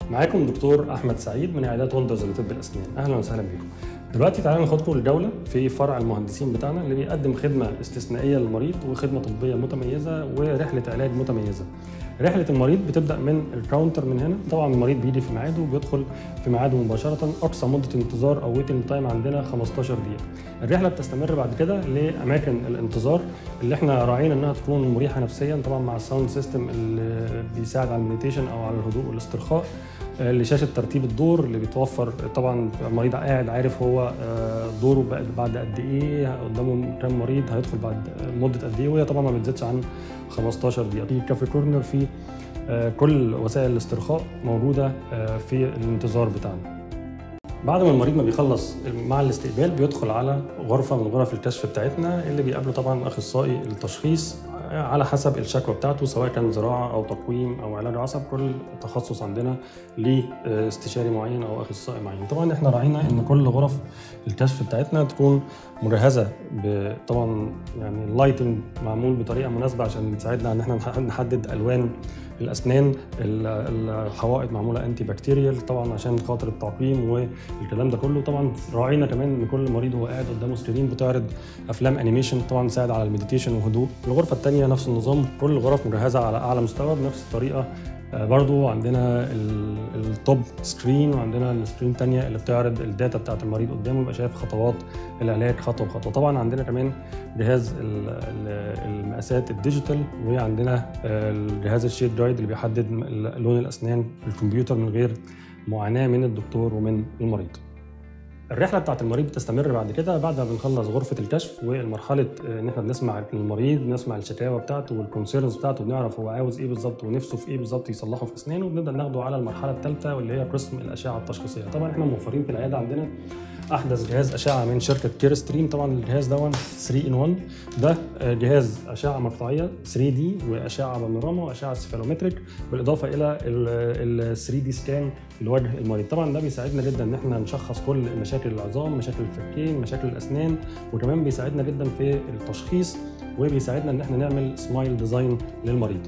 معاكم دكتور احمد سعيد من عيادات وندرز لطب الاسنان اهلا وسهلا بكم دلوقتي تعالوا ناخدكم الجوله في فرع المهندسين بتاعنا اللي بيقدم خدمه استثنائيه للمريض وخدمه طبيه متميزه ورحله علاج متميزه رحله المريض بتبدا من الكاونتر من هنا طبعا المريض بيجي في ميعاده وبيدخل في ميعاده مباشره اقصى مده انتظار او ويتنج تايم عندنا 15 دقيقه الرحله بتستمر بعد كده لاماكن الانتظار اللي احنا راعينا انها تكون مريحه نفسيا طبعا مع الساوند سيستم اللي بيساعد على المديتيشن او على الهدوء والاسترخاء لشاشه ترتيب الدور اللي بيتوفر طبعا المريض قاعد عارف هو دوره بعد قد ايه قدامه كام مريض هيدخل بعد مده قد ايه وهي طبعا ما بتزيدش عن 15 دقيقه في كافي كورنر في كل وسائل الاسترخاء موجوده في الانتظار بتاعنا بعد ما المريض ما بيخلص مع الاستقبال بيدخل على غرفه من غرف الكشف بتاعتنا اللي بيقابله طبعا اخصائي التشخيص على حسب الشكوى بتاعته سواء كان زراعه او تقويم او علاج عصب كل تخصص عندنا ليه استشاري معين او اخصائي معين طبعا احنا راعينا ان كل غرف الكشف بتاعتنا تكون مجهزه طبعا يعني اللايتنج معمول بطريقه مناسبه عشان تساعدنا ان احنا نحدد الوان الاسنان الحوائط معموله انتي بكتيريال طبعا عشان خاطر التعقيم والكلام ده كله طبعا راعينا كمان ان كل مريض هو قاعد قدامه سكرين بتعرض افلام انيميشن طبعا تساعد على المديتيشن وهدوء الغرفه الثانيه نفس النظام كل الغرف مجهزه على اعلى مستوى بنفس الطريقه برضو عندنا التوب سكرين وعندنا السكرين الثانيه اللي بتعرض الداتا بتاعت المريض قدامه يبقى شايف خطوات العلاج خطوه بخطوه طبعا عندنا كمان جهاز المقاسات الديجيتال وعندنا الجهاز الشيد جايد اللي بيحدد لون الاسنان بالكمبيوتر من غير معاناه من الدكتور ومن المريض الرحله بتاعت المريض بتستمر بعد كده بعد ما بنخلص غرفه الكشف والمرحله ان احنا بنسمع المريض بنسمع الشكاوى بتاعته والكونسيرنز بتاعته بنعرف هو عاوز ايه بالظبط ونفسه في ايه بالظبط يصلحه في اسنانه وبنبدا ناخده على المرحله الثالثه واللي هي قسم الاشعه التشخيصيه طبعا احنا موفرين في العياده عندنا احدث جهاز اشعه من شركه كير ستريم طبعا الجهاز ده 3 ان 1 ده جهاز اشعه مقطعيه 3 دي واشعه بانوراما واشعه سفالومتريك بالاضافه الى ال 3 دي سكان لوجه المريض طبعا ده بيساعدنا جدا ان احنا نشخص كل مشاكل العظام مشاكل الفكين مشاكل الاسنان وكمان بيساعدنا جدا في التشخيص وبيساعدنا ان احنا نعمل سمايل ديزاين للمريض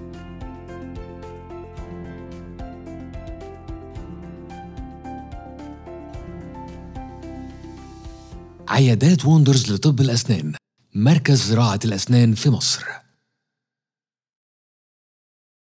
عيادات وندرز لطب الأسنان مركز زراعة الأسنان في مصر